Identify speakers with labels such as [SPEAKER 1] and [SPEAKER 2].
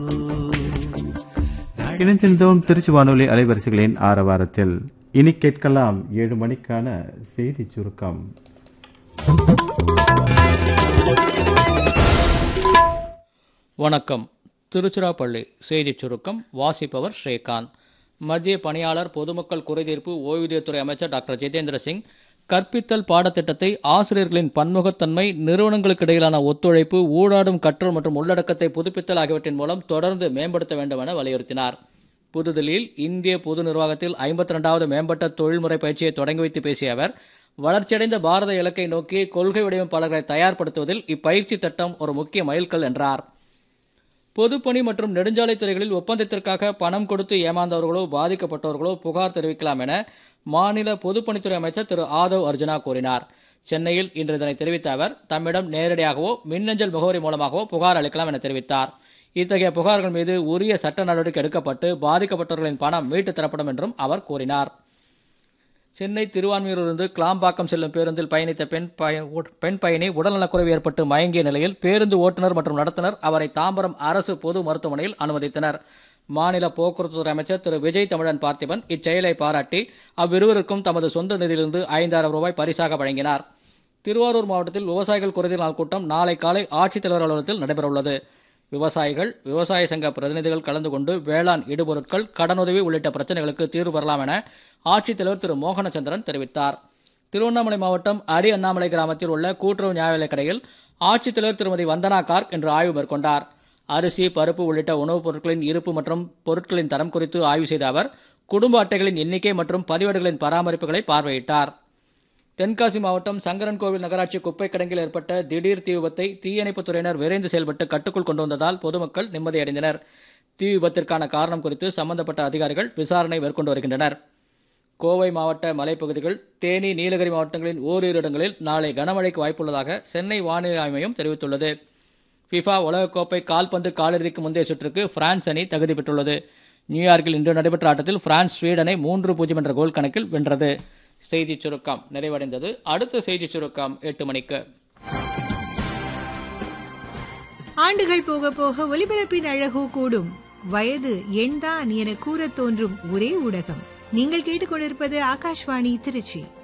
[SPEAKER 1] இணைந்திருந்தோம் திருச்சி வானொலி அலைவரிசைகளின் ஆரவாரத்தில் இனி கேட்கலாம் ஏழு மணிக்கான செய்தி சுருக்கம்
[SPEAKER 2] வணக்கம் திருச்சிராப்பள்ளி செய்திச் சுருக்கம் வாசிப்பவர் ஸ்ரீகாந்த் மத்திய பணியாளர் பொதுமக்கள் குறைதீர்ப்பு ஓய்வூதியத்துறை அமைச்சர் டாக்டர் ஜிதேந்திர சிங் கற்பித்தல் பாடத்திட்டத்தை ஆசிரியர்களின் பன்முகத்தன்மை நிறுவனங்களுக்கு இடையிலான ஒத்துழைப்பு ஊடாடும் கற்றல் மற்றும் உள்ளடக்கத்தை புதுப்பித்தல் ஆகியவற்றின் மூலம் தொடர்ந்து மேம்படுத்த வேண்டும் என வலியுறுத்தினார் புதுதில்லியில் இந்திய பொது நிர்வாகத்தில் ஐம்பத்தி ரெண்டாவது மேம்பட்ட தொழில்முறை பயிற்சியை தொடங்கி வைத்து பேசிய அவர் வளர்ச்சியடைந்த பாரத இலக்கை நோக்கி கொள்கை வடிவமைப்பாளர்களை தயார்படுத்துவதில் இப்பயிற்சி திட்டம் ஒரு முக்கிய மைல்கல் என்றார் பொதுப்பணி மற்றும் நெடுஞ்சாலை துறைகளில் ஒப்பந்தத்திற்காக பணம் கொடுத்து ஏமாந்தவர்களோ பாதிக்கப்பட்டவர்களோ புகார் தெரிவிக்கலாம் என மாநில பொதுப்பணித்துறை அமைச்சர் திரு ஆதவ் அர்ஜுனா கூறினார் சென்னையில் இன்று இதனை தெரிவித்த அவர் தம்மிடம் நேரடியாகவோ மின்னஞ்சல் முகவரி மூலமாகவோ புகார் அளிக்கலாம் என தெரிவித்தார் இத்தகைய புகார்கள் மீது உரிய சட்ட நடவடிக்கை எடுக்கப்பட்டு பாதிக்கப்பட்டவர்களின் பணம் மீட்டு தரப்படும் என்றும் அவர் கூறினார் சென்னை திருவான்மியூரிலிருந்து கிளாம்பாக்கம் செல்லும் பேருந்தில் பயணித்த பெண் பய- உட்- பெண் பயணி உடல்நலக்குறைவு ஏற்பட்டு மயங்கிய நிலையில் பேருந்து ஓட்டுநர் மற்றும் நடத்துனர் அவரை தாம்பரம் அரசு பொது மருத்துவமனையில் அனுமதித்தனர் மாநில போக்குவரத்துத்துறை அமைச்சர் திரு விஜய் தமிழன் பார்த்திபன் இச்செயலை பாராட்டி அவ்விருவருக்கும் தமது சொந்த நிதியிலிருந்து ஐந்தாயிரம் ரூபாய் பரிசாக வழங்கினார் திருவாரூர் மாவட்டத்தில் விவசாயிகள் குறைதீர் நாள் கூட்டம் நாளை காலை ஆட்சித்தலைவர் அலுவலகத்தில் நடைபெறவுள்ளது விவசாயிகள் விவசாய சங்க பிரதிநிதிகள் கலந்து கொண்டு வேளாண் இடுபொருட்கள் கடனுதவி உள்ளிட்ட பிரச்சனைகளுக்கு தீர்வு பெறலாம் என ஆட்சித்தலைவர் திரு மோகனச்சந்திரன் தெரிவித்தார் திருவண்ணாமலை மாவட்டம் அடி அண்ணாமலை கிராமத்தில் உள்ள கூட்டுறவு நியாய விலைக் கடையில் ஆட்சித்தலைவர் திருமதி வந்தனா கார்க் இன்று ஆய்வு மேற்கொண்டார் அரிசி பருப்பு உள்ளிட்ட உணவுப் பொருட்களின் இருப்பு மற்றும் பொருட்களின் தரம் குறித்து ஆய்வு செய்த அவர் குடும்ப அட்டைகளின் எண்ணிக்கை மற்றும் பதிவேடுகளின் பராமரிப்புகளை பார்வையிட்டார் தென்காசி மாவட்டம் சங்கரன்கோவில் நகராட்சி குப்பை கிடங்கில் ஏற்பட்ட திடீர் தீ விபத்தை தீயணைப்புத் துறையினர் விரைந்து செயல்பட்டு கட்டுக்குள் கொண்டு வந்ததால் பொதுமக்கள் நிம்மதியடைந்தனர் தீ விபத்திற்கான காரணம் குறித்து சம்பந்தப்பட்ட அதிகாரிகள் விசாரணை மேற்கொண்டு வருகின்றனர் கோவை மாவட்ட மலைப்பகுதிகள் தேனி நீலகிரி மாவட்டங்களின் ஓரிரு இடங்களில் நாளை கனமழைக்கு வாய்ப்புள்ளதாக சென்னை வானிலை ஆய்வு மையம் தெரிவித்துள்ளது ஃபிஃபா உலகக்கோப்பை கால்பந்து காலிறுதிக்கு முந்தைய சுற்றுக்கு பிரான்ஸ் அணி தகுதி பெற்றுள்ளது நியூயார்க்கில் இன்று நடைபெற்ற ஆட்டத்தில் பிரான்ஸ் ஸ்வீடனை மூன்று பூஜ்ஜியம் என்ற கோல் கணக்கில் வென்றது செய்திச் சுருக்கம் நிறைவடைந்தது அடுத்த செய்திச் சுருக்கம் எட்டு மணிக்கு
[SPEAKER 3] ஆண்டுகள் போக போக ஒலிபரப்பின் அழகோ கூடும் வயது எண்தான் என கூறத் தோன்றும் ஒரே ஊடகம் நீங்கள் கேட்டுக்கொண்டிருப்பது ஆகாஷ்வாணி திருச்சி